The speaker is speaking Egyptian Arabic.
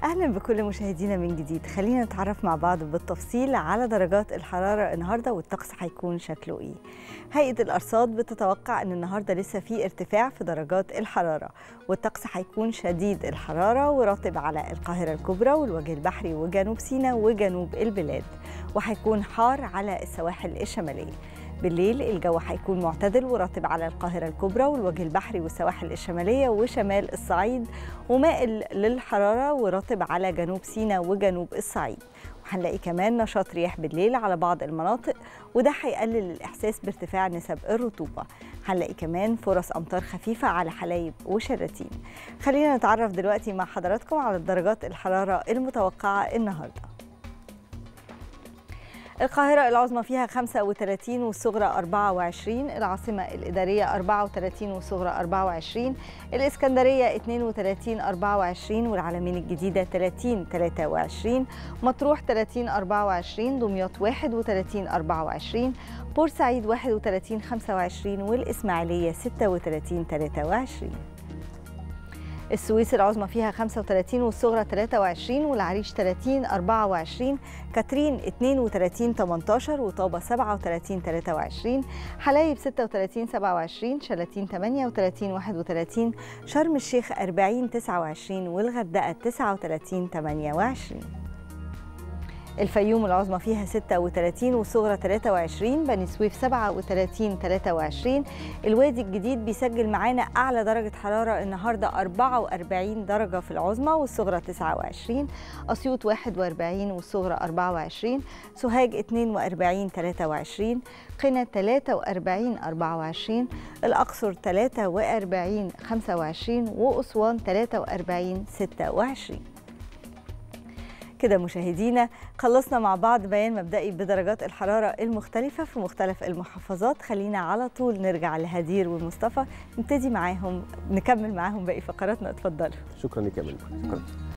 اهلا بكل مشاهدينا من جديد خلينا نتعرف مع بعض بالتفصيل على درجات الحراره النهارده والطقس هيكون شكله ايه هيئه الارصاد بتتوقع ان النهارده لسه في ارتفاع في درجات الحراره والطقس هيكون شديد الحراره ورطب على القاهره الكبرى والوجه البحري وجنوب سيناء وجنوب البلاد وهيكون حار على السواحل الشماليه بالليل الجو هيكون معتدل ورطب على القاهرة الكبرى والوجه البحري والسواحل الشمالية وشمال الصعيد ومائل للحرارة ورطب على جنوب سيناء وجنوب الصعيد وهنلاقي كمان نشاط رياح بالليل على بعض المناطق وده هيقلل الإحساس بارتفاع نسب الرطوبة هنلاقي كمان فرص أمطار خفيفة على حلايب وشلاتين خلينا نتعرف دلوقتي مع حضراتكم على درجات الحرارة المتوقعة النهارده القاهرة العظمى فيها 35 والصغرى 24 العاصمة الإدارية 34 والصغرى 24 الإسكندرية 32 24 والعلمين الجديدة 30 23 مطروح 30 24 دمياط 31 24 بورسعيد 31 25 والإسماعيلية 36 23 السويس العظمى فيها 35 والصغرى 23 والعريش 30 24 كاترين 32 18 وطابة 37 23 حلايب 36 27 شلاتين 38 31 شرم الشيخ 40 29 والغردقة 39 28 الفيوم العظمى فيها 36 والصغرى 23 بني سويف 37 23 الوادي الجديد بيسجل معانا اعلى درجه حراره النهارده 44 درجه في العظمى والصغرى 29 اسيوط 41 والصغرى 24 سوهاج 42 23 قنا 43 24 الاقصر 43 25 واسوان 43 26 كده مشاهدينا خلصنا مع بعض بيان مبدئي بدرجات الحرارة المختلفة في مختلف المحافظات خلينا على طول نرجع لهدير ومصطفى نبتدي معاهم نكمل معاهم باقي فقراتنا اتفضلوا شكرا لك يا منى شكرا